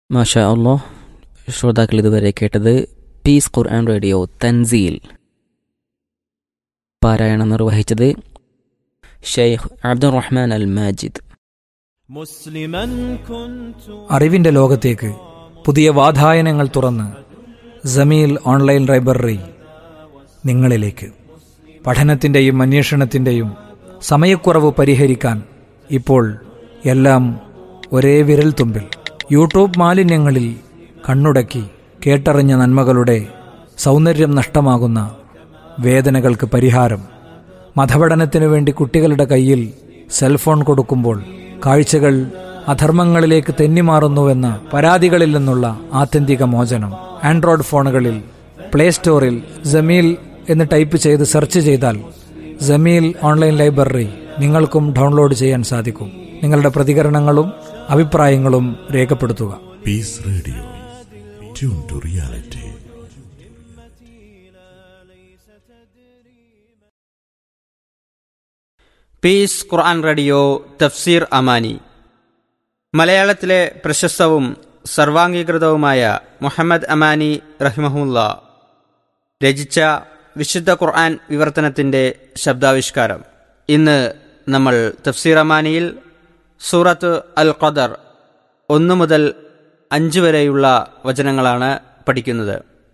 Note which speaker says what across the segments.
Speaker 1: മാഷാ അള്ളോ ശ്രോതാക്കൾ ഇതുവരെ കേട്ടത് പീസ് ഖുർആൻ റേഡിയോ തൻസീൽ പാരായണം നിർവഹിച്ചത് ഷെയ്ഖ് അബ്ദുറഹ്മാൻ അൽ മാജിദ്
Speaker 2: അറിവിന്റെ ലോകത്തേക്ക് പുതിയ വാതായനങ്ങൾ തുറന്ന് ജമീൽ ഓൺലൈൻ ലൈബ്രറി നിങ്ങളിലേക്ക് പഠനത്തിൻ്റെയും അന്വേഷണത്തിൻ്റെയും സമയക്കുറവ് പരിഹരിക്കാൻ ഇപ്പോൾ എല്ലാം ഒരേ വിരൽത്തുമ്പിൽ യൂട്യൂബ് മാലിന്യങ്ങളിൽ കണ്ണുടക്കി കേട്ടറിഞ്ഞ നന്മകളുടെ സൗന്ദര്യം നഷ്ടമാകുന്ന വേദനകൾക്ക് പരിഹാരം മതപഠനത്തിനു വേണ്ടി കുട്ടികളുടെ കയ്യിൽ സെൽഫോൺ കൊടുക്കുമ്പോൾ കാഴ്ചകൾ അധർമ്മങ്ങളിലേക്ക് തെന്നിമാറുന്നുവെന്ന പരാതികളിൽ നിന്നുള്ള ആത്യന്തിക മോചനം ആൻഡ്രോയിഡ് ഫോണുകളിൽ പ്ലേ സ്റ്റോറിൽ ജമീൽ എന്ന് ടൈപ്പ് ചെയ്ത് സെർച്ച് ചെയ്താൽ ജമീൽ ഓൺലൈൻ ലൈബ്രറി നിങ്ങൾക്കും ഡൗൺലോഡ് ചെയ്യാൻ സാധിക്കും നിങ്ങളുടെ പ്രതികരണങ്ങളും അഭിപ്രായങ്ങളും രേഖപ്പെടുത്തുക
Speaker 3: peace radio tune to reality
Speaker 4: peace ഖുർആൻ റേഡിയോ തഫ്സീർ അമാനി മലയാളത്തിലെ പ്രശസ്തവും സർവാംഗീകൃതവുമായ മുഹമ്മദ് അമാനി റഹിമഹുല്ല രചിച്ച വിശുദ്ധ ഖുർആൻ വിവർത്തനത്തിൻ്റെ ശബ്ദാവിഷ്കാരം ഇന്ന് നമ്മൾ തഫ്സീർ അമാനിയിൽ സൂറത്ത് അൽ ഖദർ ഒന്നു മുതൽ അഞ്ച് വരെയുള്ള വചനങ്ങളാണ് പഠിക്കുന്നത്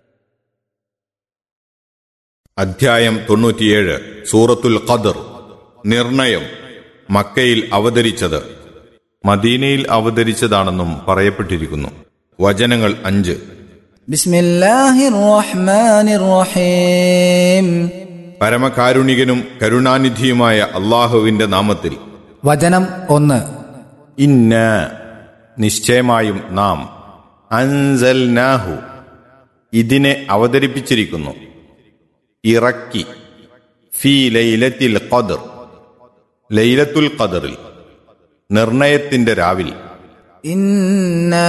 Speaker 5: അധ്യായം തൊണ്ണൂറ്റിയേഴ് സൂറത്തുൽ ഖദർ നിർണയം മക്കയിൽ അവതരിച്ചത് മദീനയിൽ അവതരിച്ചതാണെന്നും പറയപ്പെട്ടിരിക്കുന്നു വചനങ്ങൾ അഞ്ച്
Speaker 6: بسم الله الرحمن الرحيم
Speaker 5: പരമകാരുണികനും കരുണാനിധിയുമായ അള്ളാഹുവിന്റെ നാമത്തിൽ
Speaker 6: വചനം ഒന്ന്
Speaker 5: ഇന്ന നിശ്ചയമായും നാം അൻസൽനാഹു ഇതിനെ അവതരിപ്പിച്ചിരിക്കുന്നു ഇറക്കി ഫി ലൈലത്തിൽ ഖദർ ലൈലത്തുൽ ഖദറിൽ നിർണയത്തിന്റെ രാവിൽ
Speaker 6: إنا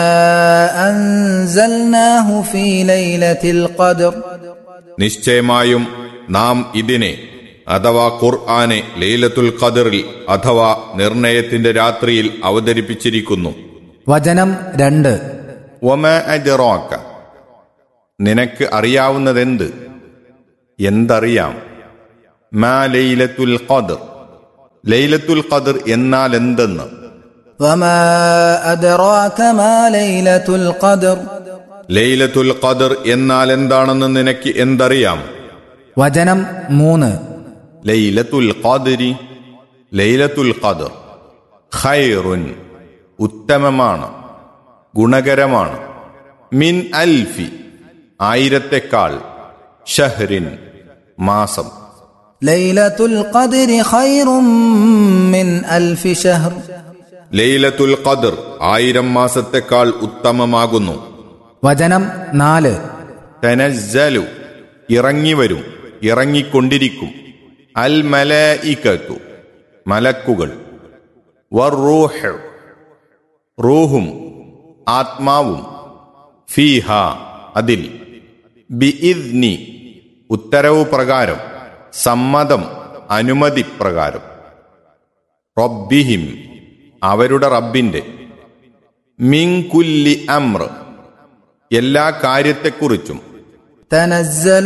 Speaker 6: أنزلناه في ليلة القدر
Speaker 5: നിശ്ചയമായും നാം ഇതിനെ അഥവാ ഖുർആനെ ലൈലത്തുൽ ഖദറിൽ അഥവാ നിർണയത്തിന്റെ രാത്രിയിൽ അവതരിപ്പിച്ചിരിക്കുന്നു
Speaker 6: വചനം രണ്ട്
Speaker 5: ഒമ അജറോക്ക നിനക്ക് അറിയാവുന്നതെന്ത് എന്തറിയാം മാ ലൈലത്തുൽ ഖദർ ലൈലത്തുൽ ഖദർ എന്നാൽ എന്തെന്ന്
Speaker 6: وما أدراك ما ليلة القدر
Speaker 5: ലൈലത്തുൽ ഖദർ എന്നാൽ എന്താണെന്ന് നിനക്ക് എന്തറിയാം
Speaker 6: വചനം മൂന്ന്
Speaker 5: ലൈലത്തുൽ ഖദരി ലൈലത്തുൽ ഖദർ ഖൈറുൻ ഉത്തമമാണ് ഗുണകരമാണ് മിൻ അൽഫി ആയിരത്തെക്കാൾ ഷഹ്റിൻ മാസം
Speaker 6: ليلة القدر خير من ألف شهر
Speaker 5: ലൈലത്തുൽ ഖദർ ആയിരം മാസത്തെക്കാൾ ഉത്തമമാകുന്നു
Speaker 6: വചനം നാല്
Speaker 5: തനസ്സലു ഇറങ്ങിവരും ഇറങ്ങിക്കൊണ്ടിരിക്കും അൽ മലഇകത്തു മലക്കുകൾ വറൂഹ് റൂഹും ആത്മാവും ഫീഹ അതിൽ ബിഇദ്നി ഉത്തരവ് പ്രകാരം സമ്മതം അനുമതി പ്രകാരം റബ്ബിഹിം അവരുടെ റബ്ബിന്റെ മിങ്കുല്ലി അമ്ര എല്ലാ കാര്യത്തെക്കുറിച്ചും
Speaker 6: تنزل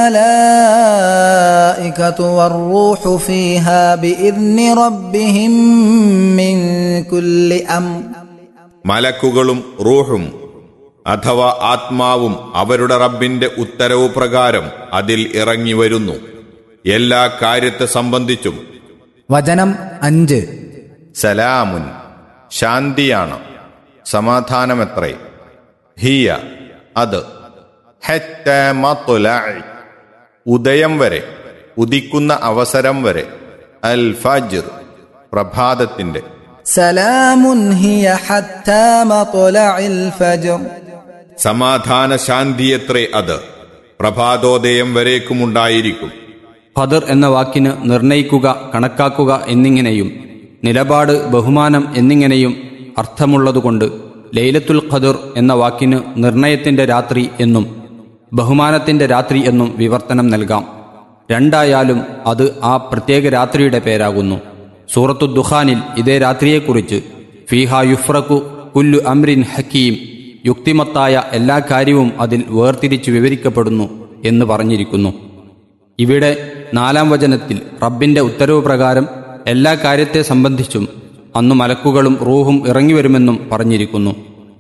Speaker 6: الملائكة والروح فيها بإذن ربهم من كل أمر
Speaker 5: മലക്കുകളും റൂഹും അഥവാ ആത്മാവും അവരുടെ റബ്ബിന്റെ ഉത്തരവ് പ്രകാരം അതിൽ ഇറങ്ങി വരുന്നു എല്ലാ കാര്യത്തെ സംബന്ധിച്ചും
Speaker 6: വചനം അഞ്ച്
Speaker 5: സലാമുൻ ശാന്തിയാണ് സമാധാനമെത്രേ ഹിയ അത് ഹത്ത മത്ലഇ. ഉദയം വരെ ഉദിക്കുന്ന അവസരം വരെ അൽ ഫജ്ർ പ്രഭാതത്തിന്റെ
Speaker 6: سلام هي حتى مطلع الفجر
Speaker 5: സമാധാന ശാന്തിയത്രേ അത് പ്രഭാതോദയം വരേക്കുമുണ്ടായിരിക്കും
Speaker 7: ഖദർ എന്ന വാക്കിന് നിർണയിക്കുക കണക്കാക്കുക എന്നിങ്ങനെയും നിലപാട് ബഹുമാനം എന്നിങ്ങനെയും അർത്ഥമുള്ളതുകൊണ്ട് ലൈലത്തുൽ ഖദർ എന്ന വാക്കിന് നിർണയത്തിന്റെ രാത്രി എന്നും ബഹുമാനത്തിന്റെ രാത്രി എന്നും വിവർത്തനം നൽകാം രണ്ടായാലും അത് ആ പ്രത്യേക രാത്രിയുടെ പേരാകുന്നു സൂറത്തു ദുഖാനിൽ ഇതേ രാത്രിയെക്കുറിച്ച് ഫീഹ യുഫ്രഖു കുല്ലു അംരിൻ ഹക്കീം യുക്തിമത്തായ എല്ലാ കാര്യവും അതിൽ വേർതിരിച്ച് വിവരിക്കപ്പെടുന്നു എന്ന് പറഞ്ഞിരിക്കുന്നു ഇവിടെ നാലാം വചനത്തിൽ റബ്ബിന്റെ ഉത്തരവ് പ്രകാരം എല്ലാ കാര്യത്തെ സംബന്ധിച്ചും അന്നു മലക്കുകളും റൂഹും ഇറങ്ങിവരുമെന്നും പറഞ്ഞിരിക്കുന്നു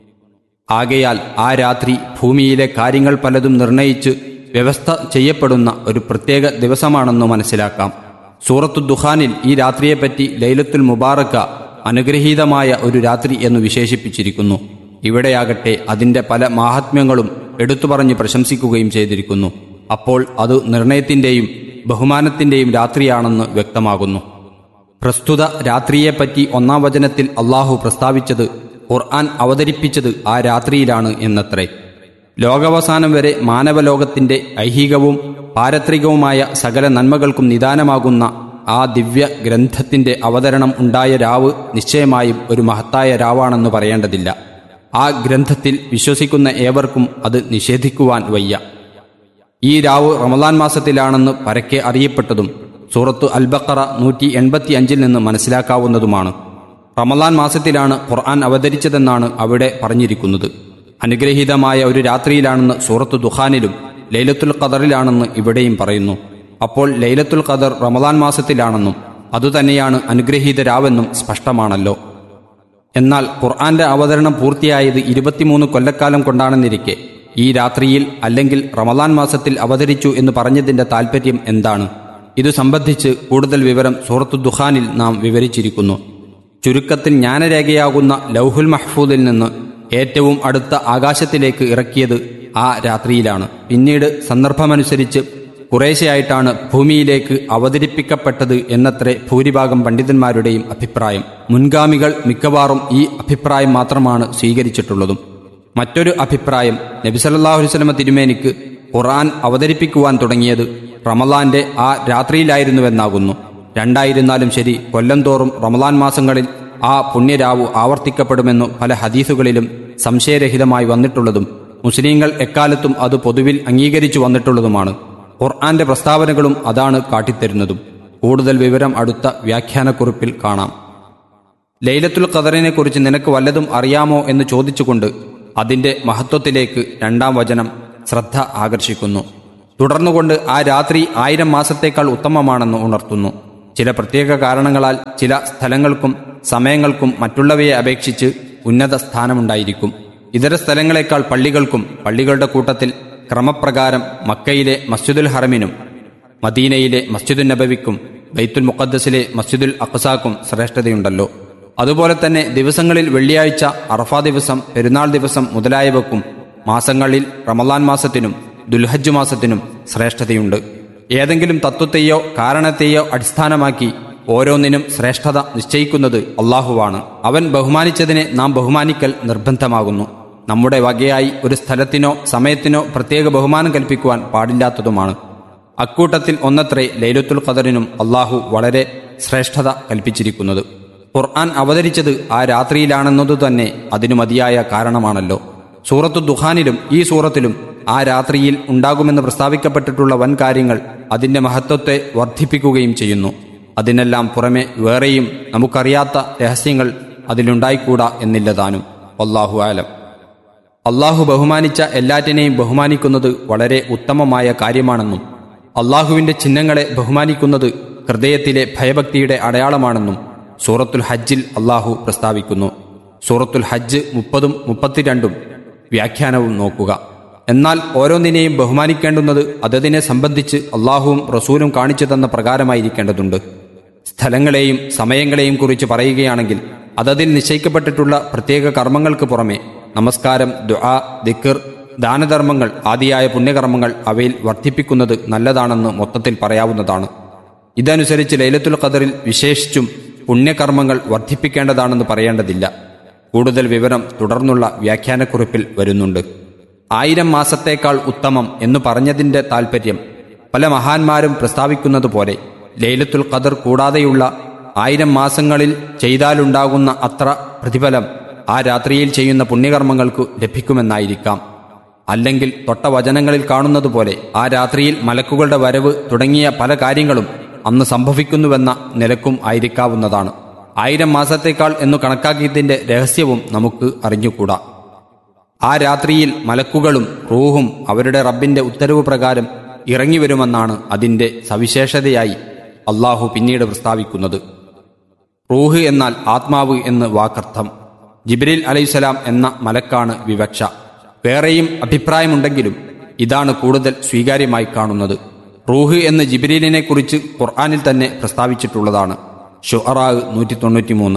Speaker 7: ആകയാൽ ആ രാത്രി ഭൂമിയിലെ കാര്യങ്ങൾ പലതും നിർണയിച്ച് വ്യവസ്ഥ ചെയ്യപ്പെടുന്ന ഒരു പ്രത്യേക ദിവസമാണെന്ന് മനസ്സിലാക്കാം സൂറത്തു ദുഹാനിൽ ഈ രാത്രിയെപ്പറ്റി ലൈലത്തുൽ മുബാറക്ക അനുഗ്രഹീതമായ ഒരു രാത്രി എന്ന് വിശേഷിപ്പിച്ചിരിക്കുന്നു ഇവിടെയാകട്ടെ അതിന്റെ പല മാഹാത്മ്യങ്ങളും എടുത്തു പറഞ്ഞ് പ്രശംസിക്കുകയും ചെയ്തിരിക്കുന്നു അപ്പോൾ അത് നിർണയത്തിന്റെയും ബഹുമാനത്തിന്റെയും രാത്രിയാണെന്ന് വ്യക്തമാകുന്നു പ്രസ്തുത രാത്രിയെപ്പറ്റി ഒന്നാം വചനത്തിൽ അള്ളാഹു പ്രസ്താവിച്ചത് ഖുർആൻ അവതരിപ്പിച്ചത് ആ രാത്രിയിലാണ് എന്നത്രേ ലോകാവസാനം വരെ മാനവലോകത്തിന്റെ ഐഹികവും പാരത്രികവുമായ സകല നന്മകൾക്കും നിദാനമാകുന്ന ആ ദിവ്യ ഗ്രന്ഥത്തിന്റെ അവതരണം ഉണ്ടായ രാവ് നിശ്ചയമായും ഒരു മഹത്തായ രാവാണെന്ന് പറയേണ്ടതില്ല ആ ഗ്രന്ഥത്തിൽ വിശ്വസിക്കുന്ന ഏവർക്കും അത് നിഷേധിക്കുവാൻ വയ്യ ഈ രാവ് റമദാൻ മാസത്തിലാണെന്ന് പരക്കെ അറിയപ്പെട്ടതും സൂറത്തു അൽബക്കറ നൂറ്റി എൺപത്തി അഞ്ചിൽ നിന്ന് മനസ്സിലാക്കാവുന്നതുമാണ് റമദാൻ മാസത്തിലാണ് ഖുർആൻ അവതരിച്ചതെന്നാണ് അവിടെ പറഞ്ഞിരിക്കുന്നത് അനുഗ്രഹീതമായ ഒരു രാത്രിയിലാണെന്ന് സൂറത്തു ദുഖാനിലും ലൈലത്തുൽ ഖദറിലാണെന്ന് ഇവിടെയും പറയുന്നു അപ്പോൾ ലൈലത്തുൽ ഖദർ റമദാൻ മാസത്തിലാണെന്നും അതുതന്നെയാണ് അനുഗ്രഹീത രാവെന്നും സ്പഷ്ടമാണല്ലോ എന്നാൽ ഖുർആന്റെ അവതരണം പൂർത്തിയായത് ഇരുപത്തിമൂന്ന് കൊല്ലക്കാലം കൊണ്ടാണെന്നിരിക്കെ ഈ രാത്രിയിൽ അല്ലെങ്കിൽ റമദാൻ മാസത്തിൽ അവതരിച്ചു എന്ന് പറഞ്ഞതിന്റെ താൽപ്പര്യം എന്താണ് ഇത് സംബന്ധിച്ച് കൂടുതൽ വിവരം സൂറത്തു ദുഖാനിൽ നാം വിവരിച്ചിരിക്കുന്നു ചുരുക്കത്തിൽ ജ്ഞാനരേഖയാകുന്ന ലൗഹുൽ മഹ്ഫൂദിൽ നിന്ന് ഏറ്റവും അടുത്ത ആകാശത്തിലേക്ക് ഇറക്കിയത് ആ രാത്രിയിലാണ് പിന്നീട് സന്ദർഭമനുസരിച്ച് കുറേശ്ശെയായിട്ടാണ് ഭൂമിയിലേക്ക് അവതരിപ്പിക്കപ്പെട്ടത് എന്നത്രേ ഭൂരിഭാഗം പണ്ഡിതന്മാരുടെയും അഭിപ്രായം മുൻഗാമികൾ മിക്കവാറും ഈ അഭിപ്രായം മാത്രമാണ് സ്വീകരിച്ചിട്ടുള്ളതും മറ്റൊരു അഭിപ്രായം നബിസല്ലാഹു വസ്ലമ തിരുമേനിക്ക് ഖുർആൻ അവതരിപ്പിക്കുവാൻ തുടങ്ങിയത് റമലാന്റെ ആ രാത്രിയിലായിരുന്നുവെന്നാകുന്നു രണ്ടായിരുന്നാലും ശരി കൊല്ലം തോറും റമലാൻ മാസങ്ങളിൽ ആ പുണ്യരാവു ആവർത്തിക്കപ്പെടുമെന്നു പല ഹദീസുകളിലും സംശയരഹിതമായി വന്നിട്ടുള്ളതും മുസ്ലിങ്ങൾ എക്കാലത്തും അത് പൊതുവിൽ അംഗീകരിച്ചു വന്നിട്ടുള്ളതുമാണ് ഖുർആന്റെ പ്രസ്താവനകളും അതാണ് കാട്ടിത്തരുന്നതും കൂടുതൽ വിവരം അടുത്ത വ്യാഖ്യാനക്കുറിപ്പിൽ കാണാം ലൈലത്തുൽ ഖദറിനെ കുറിച്ച് നിനക്ക് വല്ലതും അറിയാമോ എന്ന് ചോദിച്ചുകൊണ്ട് അതിന്റെ മഹത്വത്തിലേക്ക് രണ്ടാം വചനം ശ്രദ്ധ ആകർഷിക്കുന്നു തുടർന്നുകൊണ്ട് ആ രാത്രി ആയിരം മാസത്തേക്കാൾ ഉത്തമമാണെന്ന് ഉണർത്തുന്നു ചില പ്രത്യേക കാരണങ്ങളാൽ ചില സ്ഥലങ്ങൾക്കും സമയങ്ങൾക്കും മറ്റുള്ളവയെ അപേക്ഷിച്ച് ഉന്നത സ്ഥാനമുണ്ടായിരിക്കും ഇതര സ്ഥലങ്ങളെക്കാൾ പള്ളികൾക്കും പള്ളികളുടെ കൂട്ടത്തിൽ ക്രമപ്രകാരം മക്കയിലെ മസ്ജിദുൽ ഹറമിനും മദീനയിലെ മസ്ജിദുൽ നബവിക്കും ബൈത്തുൽ മുഖദ്ദസിലെ മസ്ജിദുൽ അഖസാക്കും ശ്രേഷ്ഠതയുണ്ടല്ലോ അതുപോലെ തന്നെ ദിവസങ്ങളിൽ വെള്ളിയാഴ്ച അറഫാ ദിവസം പെരുന്നാൾ ദിവസം മുതലായവക്കും മാസങ്ങളിൽ റമലാൻ മാസത്തിനും ദുൽഹജ്ജ് മാസത്തിനും ശ്രേഷ്ഠതയുണ്ട് ഏതെങ്കിലും തത്വത്തെയോ കാരണത്തെയോ അടിസ്ഥാനമാക്കി ഓരോന്നിനും ശ്രേഷ്ഠത നിശ്ചയിക്കുന്നത് അള്ളാഹുവാണ് അവൻ ബഹുമാനിച്ചതിനെ നാം ബഹുമാനിക്കൽ നിർബന്ധമാകുന്നു നമ്മുടെ വകയായി ഒരു സ്ഥലത്തിനോ സമയത്തിനോ പ്രത്യേക ബഹുമാനം കൽപ്പിക്കുവാൻ പാടില്ലാത്തതുമാണ് അക്കൂട്ടത്തിൽ ഒന്നത്രേ ലൈലത്തുൽ ഖദറിനും അള്ളാഹു വളരെ ശ്രേഷ്ഠത കൽപ്പിച്ചിരിക്കുന്നത് ഖുർആൻ അവതരിച്ചത് ആ രാത്രിയിലാണെന്നതു തന്നെ അതിനു മതിയായ കാരണമാണല്ലോ സൂറത്തു ദുഹാനിലും ഈ സൂറത്തിലും ആ രാത്രിയിൽ ഉണ്ടാകുമെന്ന് പ്രസ്താവിക്കപ്പെട്ടിട്ടുള്ള വൻ കാര്യങ്ങൾ അതിന്റെ മഹത്വത്തെ വർദ്ധിപ്പിക്കുകയും ചെയ്യുന്നു അതിനെല്ലാം പുറമെ വേറെയും നമുക്കറിയാത്ത രഹസ്യങ്ങൾ അതിലുണ്ടായിക്കൂടാ എന്നില്ലതാനും അള്ളാഹു ആലം അള്ളാഹു ബഹുമാനിച്ച എല്ലാറ്റിനെയും ബഹുമാനിക്കുന്നത് വളരെ ഉത്തമമായ കാര്യമാണെന്നും അള്ളാഹുവിന്റെ ചിഹ്നങ്ങളെ ബഹുമാനിക്കുന്നത് ഹൃദയത്തിലെ ഭയഭക്തിയുടെ അടയാളമാണെന്നും സൂറത്തുൽ ഹജ്ജിൽ അള്ളാഹു പ്രസ്താവിക്കുന്നു സൂറത്തുൽ ഹജ്ജ് മുപ്പതും മുപ്പത്തിരണ്ടും വ്യാഖ്യാനവും നോക്കുക എന്നാൽ ഓരോന്നിനെയും ബഹുമാനിക്കേണ്ടുന്നത് അതതിനെ സംബന്ധിച്ച് അള്ളാഹുവും റസൂലും കാണിച്ചു തന്ന പ്രകാരമായിരിക്കേണ്ടതുണ്ട് സ്ഥലങ്ങളെയും സമയങ്ങളെയും കുറിച്ച് പറയുകയാണെങ്കിൽ അതതിൽ നിശ്ചയിക്കപ്പെട്ടിട്ടുള്ള പ്രത്യേക കർമ്മങ്ങൾക്ക് പുറമെ നമസ്കാരം ദുആ ദിക്കർ ദാനധർമ്മങ്ങൾ ആദിയായ പുണ്യകർമ്മങ്ങൾ അവയിൽ വർദ്ധിപ്പിക്കുന്നത് നല്ലതാണെന്ന് മൊത്തത്തിൽ പറയാവുന്നതാണ് ഇതനുസരിച്ച് ലൈലത്തുൽ ഖദറിൽ വിശേഷിച്ചും പുണ്യകർമ്മങ്ങൾ വർദ്ധിപ്പിക്കേണ്ടതാണെന്ന് പറയേണ്ടതില്ല കൂടുതൽ വിവരം തുടർന്നുള്ള വ്യാഖ്യാനക്കുറിപ്പിൽ വരുന്നുണ്ട് ആയിരം മാസത്തേക്കാൾ ഉത്തമം എന്ന് പറഞ്ഞതിന്റെ താൽപ്പര്യം പല മഹാന്മാരും പ്രസ്താവിക്കുന്നത് പോലെ ലൈലത്തുൽ ഖദർ കൂടാതെയുള്ള ആയിരം മാസങ്ങളിൽ ചെയ്താലുണ്ടാകുന്ന അത്ര പ്രതിഫലം ആ രാത്രിയിൽ ചെയ്യുന്ന പുണ്യകർമ്മങ്ങൾക്ക് ലഭിക്കുമെന്നായിരിക്കാം അല്ലെങ്കിൽ തൊട്ട വചനങ്ങളിൽ കാണുന്നത് പോലെ ആ രാത്രിയിൽ മലക്കുകളുടെ വരവ് തുടങ്ങിയ പല കാര്യങ്ങളും അന്ന് സംഭവിക്കുന്നുവെന്ന നിലക്കും ആയിരിക്കാവുന്നതാണ് ആയിരം മാസത്തേക്കാൾ എന്നു കണക്കാക്കിയതിന്റെ രഹസ്യവും നമുക്ക് അറിഞ്ഞുകൂടാ ആ രാത്രിയിൽ മലക്കുകളും റൂഹും അവരുടെ റബ്ബിന്റെ ഉത്തരവ് പ്രകാരം ഇറങ്ങിവരുമെന്നാണ് അതിന്റെ സവിശേഷതയായി അള്ളാഹു പിന്നീട് പ്രസ്താവിക്കുന്നത് റൂഹ് എന്നാൽ ആത്മാവ് എന്ന് വാക്കർത്ഥം ജിബ്രീൽ അലൈഹിസ്സലാം എന്ന മലക്കാണ് വിവക്ഷ വേറെയും അഭിപ്രായമുണ്ടെങ്കിലും ഇതാണ് കൂടുതൽ സ്വീകാര്യമായി കാണുന്നത് റൂഹ് എന്ന് ജിബ്രീലിനെ കുറിച്ച് ഖുർആാനിൽ തന്നെ പ്രസ്താവിച്ചിട്ടുള്ളതാണ് ഷുഅറാവ് നൂറ്റി തൊണ്ണൂറ്റിമൂന്ന്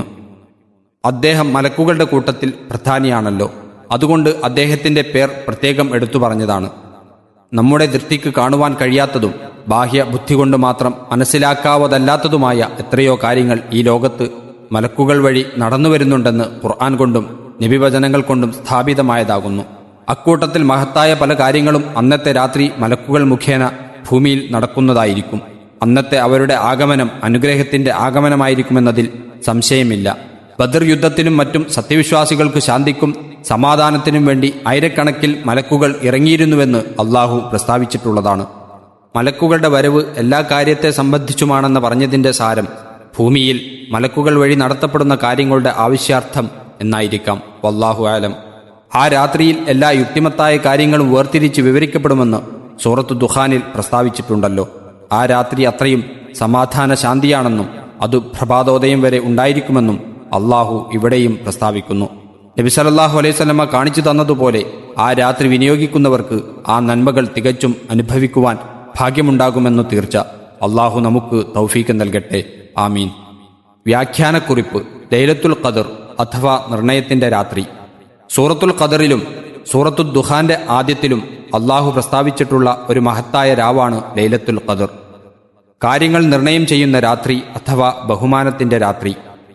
Speaker 7: അദ്ദേഹം മലക്കുകളുടെ കൂട്ടത്തിൽ പ്രധാനിയാണല്ലോ അതുകൊണ്ട് അദ്ദേഹത്തിന്റെ പേർ പ്രത്യേകം എടുത്തു പറഞ്ഞതാണ് നമ്മുടെ ദൃഷ്ടിക്ക് കാണുവാൻ കഴിയാത്തതും ബാഹ്യ ബുദ്ധി കൊണ്ട് മാത്രം മനസ്സിലാക്കാവതല്ലാത്തതുമായ എത്രയോ കാര്യങ്ങൾ ഈ ലോകത്ത് മലക്കുകൾ വഴി നടന്നു വരുന്നുണ്ടെന്ന് ഖുർആൻ കൊണ്ടും നബിവചനങ്ങൾ കൊണ്ടും സ്ഥാപിതമായതാകുന്നു അക്കൂട്ടത്തിൽ മഹത്തായ പല കാര്യങ്ങളും അന്നത്തെ രാത്രി മലക്കുകൾ മുഖേന ഭൂമിയിൽ നടക്കുന്നതായിരിക്കും അന്നത്തെ അവരുടെ ആഗമനം അനുഗ്രഹത്തിന്റെ ആഗമനമായിരിക്കുമെന്നതിൽ സംശയമില്ല ബദർ യുദ്ധത്തിനും മറ്റും സത്യവിശ്വാസികൾക്ക് ശാന്തിക്കും സമാധാനത്തിനും വേണ്ടി ആയിരക്കണക്കിൽ മലക്കുകൾ ഇറങ്ങിയിരുന്നുവെന്ന് അള്ളാഹു പ്രസ്താവിച്ചിട്ടുള്ളതാണ് മലക്കുകളുടെ വരവ് എല്ലാ കാര്യത്തെ സംബന്ധിച്ചുമാണെന്ന് പറഞ്ഞതിന്റെ സാരം ഭൂമിയിൽ മലക്കുകൾ വഴി നടത്തപ്പെടുന്ന കാര്യങ്ങളുടെ ആവശ്യാർത്ഥം എന്നായിരിക്കാം വല്ലാഹു ആലം ആ രാത്രിയിൽ എല്ലാ യുക്തിമത്തായ കാര്യങ്ങളും വേർതിരിച്ച് വിവരിക്കപ്പെടുമെന്ന് സൂറത്ത് ദുഹാനിൽ പ്രസ്താവിച്ചിട്ടുണ്ടല്ലോ ആ രാത്രി അത്രയും സമാധാന ശാന്തിയാണെന്നും അത് പ്രഭാതോദയം വരെ ഉണ്ടായിരിക്കുമെന്നും അള്ളാഹു ഇവിടെയും പ്രസ്താവിക്കുന്നു നബി സല്ലല്ലാഹു അലൈഹി സ്വലമ കാണിച്ചു തന്നതുപോലെ ആ രാത്രി വിനിയോഗിക്കുന്നവർക്ക് ആ നന്മകൾ തികച്ചും അനുഭവിക്കുവാൻ ഭാഗ്യമുണ്ടാകുമെന്ന് തീർച്ച അള്ളാഹു നമുക്ക് തൗഫീക്ക് നൽകട്ടെ ആമീൻ വ്യാഖ്യാനക്കുറിപ്പ് ലൈലത്തുൽ ഖദർ അഥവാ നിർണയത്തിന്റെ രാത്രി സൂറത്തുൽ ഖദറിലും സൂറത്തുൽ ദുഹാന്റെ ആദ്യത്തിലും അള്ളാഹു പ്രസ്താവിച്ചിട്ടുള്ള ഒരു മഹത്തായ രാവാണ് ലൈലത്തുൽ ഖദർ കാര്യങ്ങൾ നിർണയം ചെയ്യുന്ന രാത്രി അഥവാ ബഹുമാനത്തിന്റെ രാത്രി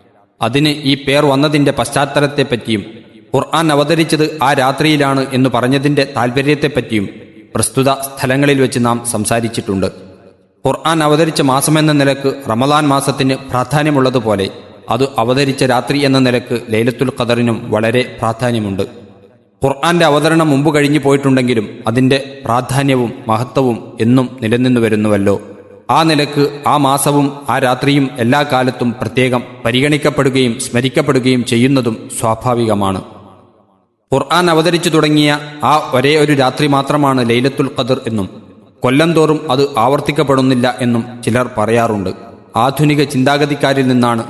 Speaker 7: അതിന് ഈ പേർ വന്നതിന്റെ പശ്ചാത്തലത്തെപ്പറ്റിയും ഖുർആൻ അവതരിച്ചത് ആ രാത്രിയിലാണ് എന്ന് പറഞ്ഞതിന്റെ താൽപര്യത്തെപ്പറ്റിയും പ്രസ്തുത സ്ഥലങ്ങളിൽ വെച്ച് നാം സംസാരിച്ചിട്ടുണ്ട് ഖുർആൻ അവതരിച്ച മാസമെന്ന നിലക്ക് റമദാൻ മാസത്തിന് പ്രാധാന്യമുള്ളതുപോലെ അത് അവതരിച്ച രാത്രി എന്ന നിലക്ക് ലൈലത്തുൽ ഖദറിനും വളരെ പ്രാധാന്യമുണ്ട് ഖുർആന്റെ അവതരണം മുമ്പ് കഴിഞ്ഞു പോയിട്ടുണ്ടെങ്കിലും അതിന്റെ പ്രാധാന്യവും മഹത്വവും എന്നും നിലനിന്നു വരുന്നുവല്ലോ ആ നിലക്ക് ആ മാസവും ആ രാത്രിയും എല്ലാ കാലത്തും പ്രത്യേകം പരിഗണിക്കപ്പെടുകയും സ്മരിക്കപ്പെടുകയും ചെയ്യുന്നതും സ്വാഭാവികമാണ് ഖുർആൻ അവതരിച്ചു തുടങ്ങിയ ആ ഒരേ ഒരു രാത്രി മാത്രമാണ് ലൈലത്തുൽ ഖദർ എന്നും കൊല്ലം തോറും അത് ആവർത്തിക്കപ്പെടുന്നില്ല എന്നും ചിലർ പറയാറുണ്ട് ആധുനിക ചിന്താഗതിക്കാരിൽ നിന്നാണ്